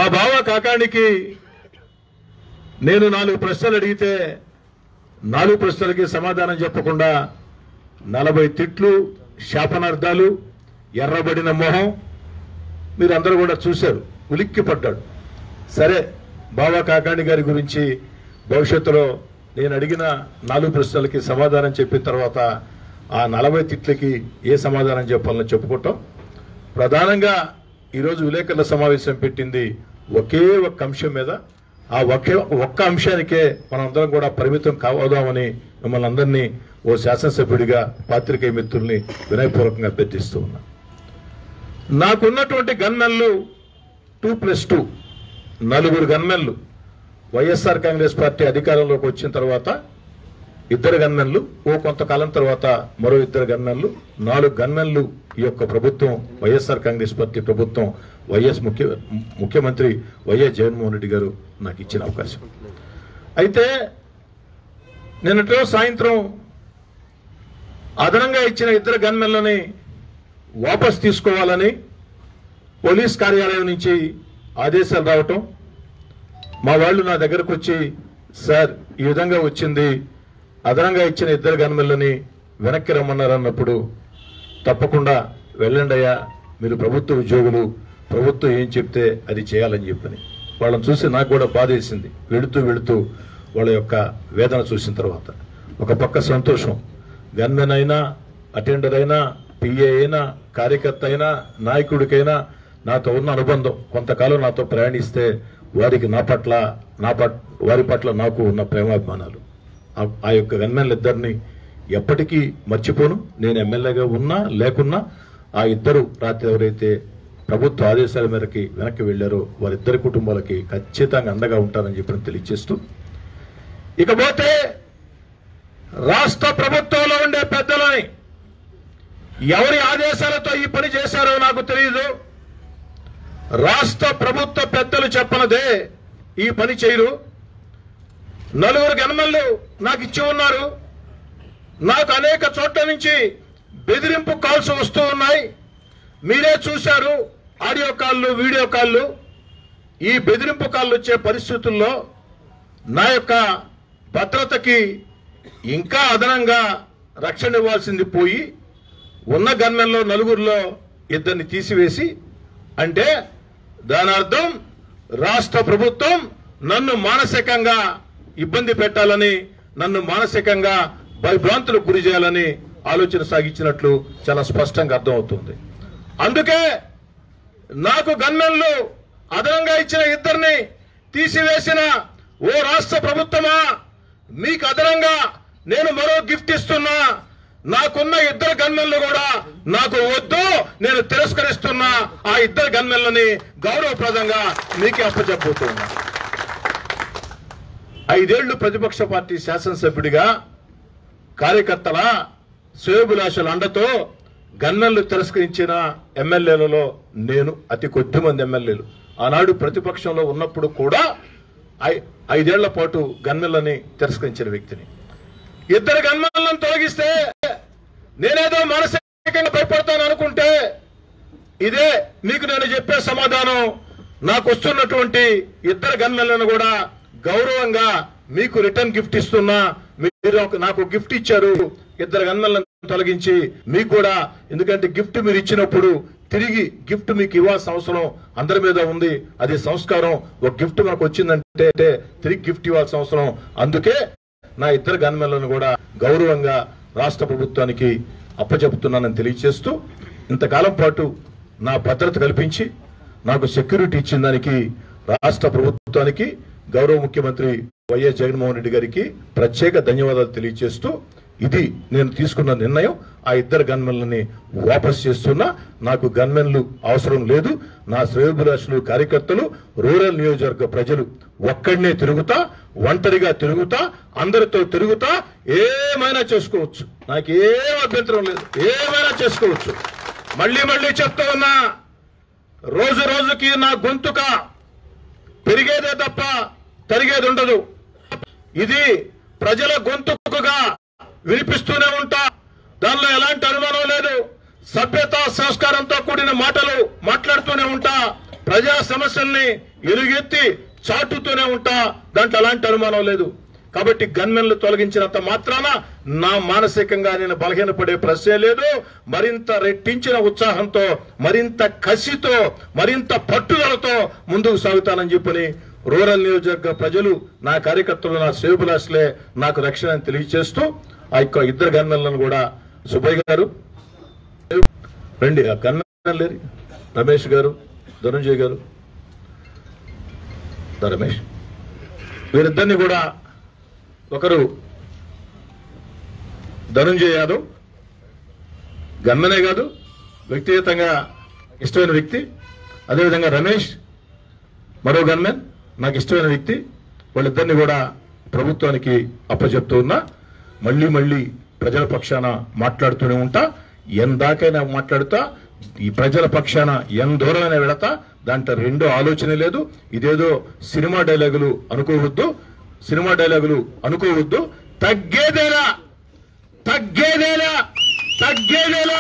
మా బావ కాకానికి నేను నాలుగు ప్రశ్నలు అడిగితే నాలుగు ప్రశ్నలకి సమాధానం చెప్పకుండా నలభై తిట్లు శాపనార్థాలు ఎర్రబడిన మొహం మీరందరూ కూడా చూశారు ఉలిక్కి పడ్డాడు సరే బాబా కాకాణి గారి గురించి భవిష్యత్తులో నేను అడిగిన నాలుగు ప్రశ్నలకి సమాధానం చెప్పిన తర్వాత ఆ నలభై తిట్లకి ఏ సమాధానం చెప్పాలని చెప్పుకుంటాం ప్రధానంగా ఈరోజు విలేకరుల సమావేశం పెట్టింది ఒకే ఒక్క అంశం మీద ఆ ఒకే ఒక్క అంశానికే మనందరం కూడా పరిమితం కావదామని మిమ్మల్ని అందరినీ ఓ శాసనసభ్యుడిగా పాత్రికేయ మిత్రుల్ని వినయపూర్వకంగా అభ్యర్థిస్తూ ఉన్నా నాకున్నటువంటి గన్మెన్లు టూ ప్లస్ టూ నలుగురు గన్మెన్లు వైఎస్ఆర్ కాంగ్రెస్ పార్టీ అధికారంలోకి వచ్చిన తర్వాత ఇద్దరు గన్మెన్లు ఓ కొంతకాలం తర్వాత మరో ఇద్దరు గన్మెన్లు నాలుగు గన్మెన్లు ఈ యొక్క ప్రభుత్వం వైఎస్ఆర్ కాంగ్రెస్ పార్టీ ప్రభుత్వం వైఎస్ ముఖ్య ముఖ్యమంత్రి వైఎస్ జగన్మోహన్ రెడ్డి గారు నాకు ఇచ్చిన అవకాశం అయితే నిన్నటో సాయంత్రం అదనంగా ఇచ్చిన ఇద్దరు గన్మెన్లని వాపస్ తీసుకోవాలని పోలీస్ కార్యాలయం నుంచి ఆదేశాలు రావటం మా వాళ్ళు నా దగ్గరకు వచ్చి సార్ ఈ విధంగా వచ్చింది అదనంగా ఇచ్చిన ఇద్దరు గన్మెన్లని వెనక్కి రమ్మన్నారు అన్నప్పుడు తప్పకుండా వెళ్ళండి అయ్యా మీరు ప్రభుత్వ ఉద్యోగులు ప్రభుత్వం ఏం చెప్తే అది చేయాలని చెప్పని వాళ్ళని చూసి నాకు కూడా బాధ వేసింది వెళుతూ వెళుతూ వాళ్ళ యొక్క వేదన చూసిన తర్వాత ఒక పక్క సంతోషం గన్మెన్ అయినా అటెండర్ అయినా పిఏ అయినా కార్యకర్త అయినా నాయకుడికైనా నాతో ఉన్న అనుబంధం కొంతకాలం నాతో ప్రయాణిస్తే వారికి నా పట్ల నా పట్ వారి పట్ల నాకు ఉన్న ప్రేమాభిమానాలు ఆ- ఆ యొక్క గన్మెన్లు ఇద్దరిని ఎప్పటికీ మర్చిపోను నేను ఎమ్మెల్యేగా ఉన్నా లేకున్నా ఆ ఇద్దరు రాత్రి ఎవరైతే ప్రభుత్వ ఆదేశాల మేరకి వెనక్కి వెళ్లారో వారిద్దరి కుటుంబాలకి ఖచ్చితంగా అండగా ఉంటారని చెప్పి తెలియజేస్తూ ఇకపోతే రాష్ట్ర ప్రభుత్వంలో ఉండే పెద్దలని ఎవరి ఆదేశాలతో ఈ పని చేశారో నాకు తెలియదు రాష్ట్ర ప్రభుత్వ పెద్దలు చెప్పనదే ఈ పని చేయరు నలుగురు గన్మల్లు నాకు ఇచ్చి ఉన్నారు నాకు అనేక చోట్ల నుంచి బెదిరింపు కాల్స్ వస్తూ ఉన్నాయి మీరే చూశారు ఆడియో కాళ్ళు వీడియో కాళ్ళు ఈ బెదిరింపు కాళ్ళు వచ్చే పరిస్థితుల్లో నా యొక్క భద్రతకి ఇంకా అదనంగా రక్షణ ఇవ్వాల్సింది పోయి ఉన్న గన్మెన్లో నలుగురిలో ఇద్దరిని తీసివేసి అంటే దాని అర్థం రాష్ట్ర ప్రభుత్వం నన్ను మానసికంగా ఇబ్బంది పెట్టాలని నన్ను మానసికంగా భయభ్రాంతులకు గురి చేయాలని ఆలోచన సాగించినట్లు చాలా స్పష్టంగా అర్థమవుతుంది అందుకే నాకు గన్మెన్లు అదనంగా ఇచ్చిన ఇద్దరిని తీసివేసిన ఓ రాష్ట్ర ప్రభుత్వమా మీకు అదనంగా నేను మరో గిఫ్ట్ ఇస్తున్నా నాకున్న ఇద్దరు గన్మెన్లు కూడా నాకు వద్దు నేను తిరస్కరిస్తున్నా ఆ ఇద్దరు గన్మెన్లని గౌరవప్రదంగా మీకే అప్పచెప్పబోతున్నా ఐదేళ్లు ప్రతిపక్ష పార్టీ శాసనసభ్యుడిగా కార్యకర్తల శ్రేయోభిలాషల అండతో గన్నెలు తిరస్కరించిన ఎమ్మెల్యేలలో నేను అతి కొద్ది మంది ఎమ్మెల్యేలు ఆనాడు ప్రతిపక్షంలో ఉన్నప్పుడు కూడా ఐ- ఐదేళ్ల పాటు గన్నెలని తిరస్కరించిన వ్యక్తిని ఇద్దరు గన్మెన్లను తొలగిస్తే నేనేదో మానసికంగా భయపడతాను అనుకుంటే ఇదే మీకు నేను చెప్పే సమాధానం నాకు వస్తున్నటువంటి ఇద్దరు గన్మెన్లను కూడా గౌరవంగా మీకు రిటర్న్ గిఫ్ట్ ఇస్తున్నా మీరు ఒక- నాకు గిఫ్ట్ ఇచ్చారు ఇద్దరు గన్మెన్లను తొలగించి మీకు కూడా ఎందుకంటే గిఫ్ట్ మీరు ఇచ్చినప్పుడు తిరిగి గిఫ్ట్ మీకు ఇవ్వాల్సిన అవసరం అందరి మీద ఉంది అది సంస్కారం ఒక గిఫ్ట్ మనకు వచ్చిందంటే తిరిగి గిఫ్ట్ ఇవ్వాల్సిన అవసరం అందుకే నా ఇద్దరు గన్మెన్లను కూడా గౌరవంగా రాష్ట్ర ప్రభుత్వానికి అప్పచెపుతున్నానని తెలియజేస్తూ ఇంతకాలం పాటు నా భద్రత కల్పించి నాకు సెక్యూరిటీ ఇచ్చిన దానికి రాష్ట్ర ప్రభుత్వానికి గౌరవ ముఖ్యమంత్రి వైఎస్ జగన్మోహన్ రెడ్డి గారికి ప్రత్యేక ధన్యవాదాలు తెలియజేస్తూ ఇది నేను తీసుకున్న నిర్ణయం ఆ ఇద్దరు గన్మెన్లని వాపస్ చేస్తున్నా నాకు గన్మెన్లు అవసరం లేదు నా శ్రేయోభిలాషులు కార్యకర్తలు రూరల్ నియోజకవర్గ ప్రజలు ఒక్కడినే తిరుగుతా ఒంటరిగా తిరుగుతా అందరితో తిరుగుతా ఏమైనా చేసుకోవచ్చు నాకు ఏం అభ్యంతరం లేదు ఏమైనా చేసుకోవచ్చు మళ్ళీ మళ్ళీ చెప్తా ఉన్నా రోజు రోజుకి నా గొంతుక పెరిగేదే తప్ప తరిగేది ఉండదు ఇది ప్రజల గొంతుకుగా వినిపిస్తూనే ఉంటా దానిలో ఎలాంటి అనుమానం లేదు సభ్యత సంస్కారంతో కూడిన మాటలు మాట్లాడుతూనే ఉంటా ప్రజా సమస్యల్ని ఎలుగెత్తి చాటుతూనే ఉంటా దాంట్లో అలాంటి అనుమానం లేదు కాబట్టి గన్మెన్లు తొలగించినంత మాత్రాన నా మానసికంగా నేను బలహీనపడే ప్రశ్నే లేదు మరింత రెట్టించిన ఉత్సాహంతో మరింత కసితో మరింత పట్టుదలతో ముందుకు సాగుతానని చెప్పని రూరల్ నియోజకవర్గ ప్రజలు నా కార్యకర్తలు నా శ్రేయబులాసులే నాకు రక్షణ అని తెలియజేస్తూ ఆ యొక్క ఇద్దరు గన్మెన్లను కూడా సుబ్బయ్య గారు రండి ఆ గన్మెన్ లేరు రమేష్ గారు ధనుంజయ్ గారు దా రమేష్ వీరిద్దరిని కూడా ఒకరు ధనుంజయ్ యాదవ్ గన్మనే కాదు వ్యక్తిగతంగా ఇష్టమైన వ్యక్తి అదేవిధంగా రమేష్ మరో గన్మెన్ నాకు ఇష్టమైన వ్యక్తి వాళ్ళిద్దరిని కూడా ప్రభుత్వానికి అప్పచెప్తూ ఉన్నా మళ్ళీ మళ్ళీ ప్రజల పక్షాన మాట్లాడుతూనే ఉంటా ఎందాకైనా మాట్లాడుతా ఈ ప్రజల పక్షాన ఎంత దూరమైనా వెళతా దాంట్లో రెండో ఆలోచన లేదు ఇదేదో సినిమా డైలాగులు అనుకోవద్దు సినిమా డైలాగులు అనుకోవద్దు తగ్గేదేలా తగ్గేదేలా తగ్గేదేలా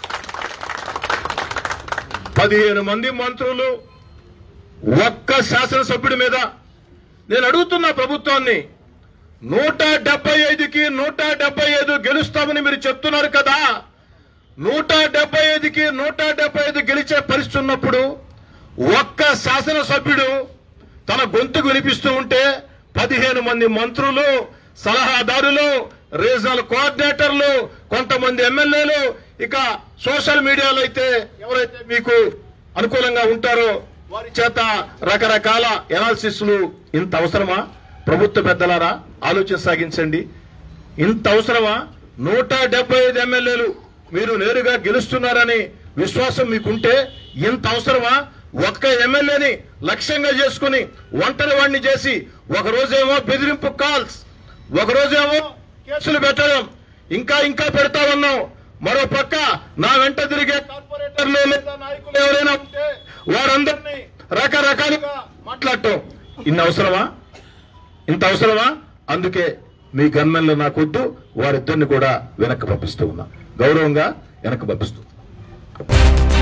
పదిహేను మంది మంత్రులు ఒక్క శాసనసభ్యుడి మీద నేను అడుగుతున్నా ప్రభుత్వాన్ని నూట డెబ్బై ఐదుకి నూట డెబ్బై ఐదు గెలుస్తామని మీరు చెప్తున్నారు కదా నూట డెబ్బై ఐదుకి నూట డెబ్బై ఐదు గెలిచే పరిస్థితి ఉన్నప్పుడు ఒక్క శాసనసభ్యుడు తన గొంతు వినిపిస్తూ ఉంటే పదిహేను మంది మంత్రులు సలహాదారులు రీజనల్ కోఆర్డినేటర్లు కొంతమంది ఎమ్మెల్యేలు ఇక సోషల్ మీడియాలో అయితే ఎవరైతే మీకు అనుకూలంగా ఉంటారో వారి చేత రకరకాల ఎనాలిసిస్లు ఇంత అవసరమా ప్రభుత్వ పెద్దలారా ఆలోచన సాగించండి ఇంత అవసరమా నూట డెబ్బై ఐదు ఎమ్మెల్యేలు మీరు నేరుగా గెలుస్తున్నారని విశ్వాసం మీకుంటే ఇంత అవసరమా ఒక్క ఎమ్మెల్యేని లక్ష్యంగా చేసుకుని ఒంటరి వాడిని చేసి ఒక రోజేమో బెదిరింపు కాల్స్ ఒక రోజేమో కేసులు పెట్టడం ఇంకా ఇంకా పెడతా ఉన్నాం మరో పక్క నా వెంట తిరిగే కార్పొరేటర్లు లేదా నాయకులు ఎవరైనా ఉంటే వారందరినీ రకరకాలుగా మాట్లాడటం ఇన్ని అవసరమా ఇంత అవసరమా అందుకే మీ గన్మెన్లు నాకొద్దు వారిద్దరిని కూడా వెనక్కి పంపిస్తూ ఉన్నా గౌరవంగా వెనక్కి పంపిస్తూ